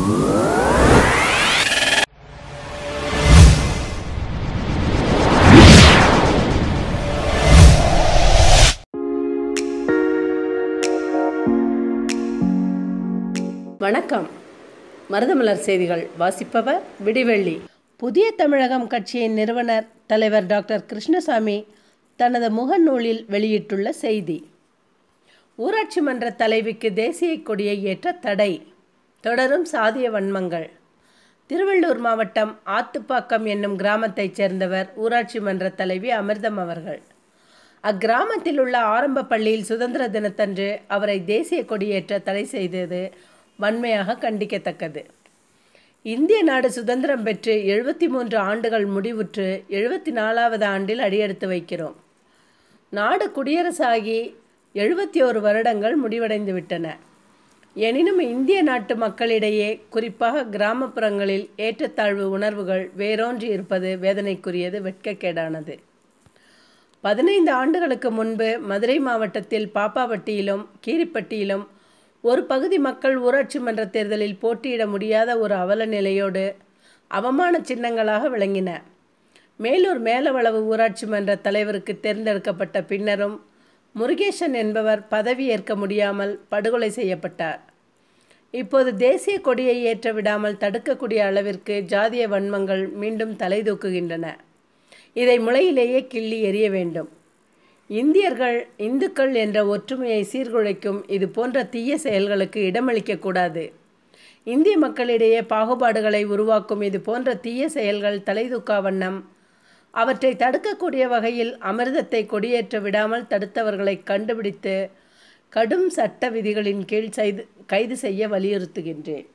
வணக்கம் மருதமலர் செய்திகள் வாசிப்பவர் விடிவெள்ளி புதிய தமிழகம் கட்சியின் நிறுவனர் தலைவர் டாக்டர் கிருஷ்ணசாமி தனது முகநூலில் வெளியிட்டுள்ள செய்தி ஊராட்சி மன்ற தலைவிக்கு தேசிய கொடியை ஏற்ற தடை தொடரும் சாதிய வன்மங்கள் திருவள்ளூர் மாவட்டம் ஆத்துப்பாக்கம் என்னும் கிராமத்தைச் சேர்ந்தவர் ஊராட்சி மன்ற தலைவி அமிர்தம் அவர்கள் அக்கிராமத்தில் உள்ள ஆரம்ப பள்ளியில் சுதந்திர தினத்தன்று அவரை தேசிய கொடியேற்ற தடை செய்தது வன்மையாக கண்டிக்கத்தக்கது இந்திய நாடு சுதந்திரம் பெற்று எழுபத்தி மூன்று ஆண்டுகள் முடிவுற்று எழுபத்தி நாலாவது ஆண்டில் அடியெடுத்து வைக்கிறோம் நாடு குடியரசாகி எழுபத்தி ஓரு வருடங்கள் முடிவடைந்து விட்டன எனினும் இந்திய நாட்டு மக்களிடையே குறிப்பாக கிராமப்புறங்களில் ஏற்றத்தாழ்வு உணர்வுகள் வேரூன்றி இருப்பது வேதனைக்குரியது வெட்கக்கேடானது பதினைந்து ஆண்டுகளுக்கு முன்பு மதுரை மாவட்டத்தில் பாப்பாவட்டியிலும் கீரிப்பட்டியிலும் ஒரு பகுதி மக்கள் ஊராட்சி மன்ற தேர்தலில் போட்டியிட முடியாத ஒரு அவல நிலையோடு அவமான சின்னங்களாக விளங்கின மேலூர் மேலவளவு ஊராட்சி மன்ற தலைவருக்கு தேர்ந்தெடுக்கப்பட்ட பின்னரும் முருகேசன் என்பவர் பதவி ஏற்க முடியாமல் படுகொலை செய்யப்பட்டார் இப்போது தேசிய கொடியை ஏற்ற விடாமல் தடுக்கக்கூடிய அளவிற்கு ஜாதிய வன்மங்கள் மீண்டும் தலை தூக்குகின்றன இதை முளையிலேயே கிள்ளி எறிய வேண்டும் இந்தியர்கள் இந்துக்கள் என்ற ஒற்றுமையை சீர்குலைக்கும் இது போன்ற தீய செயல்களுக்கு இடமளிக்கக்கூடாது இந்திய மக்களிடையே பாகுபாடுகளை உருவாக்கும் இது போன்ற தீய செயல்கள் தலைதூக்கா வண்ணம் அவற்றை தடுக்கக்கூடிய வகையில் அமிர்தத்தை கொடியேற்ற விடாமல் தடுத்தவர்களை கண்டுபிடித்து கடும் சட்ட விதிகளின் கீழ் செய்து கைது செய்ய வலியுறுத்துகின்றேன்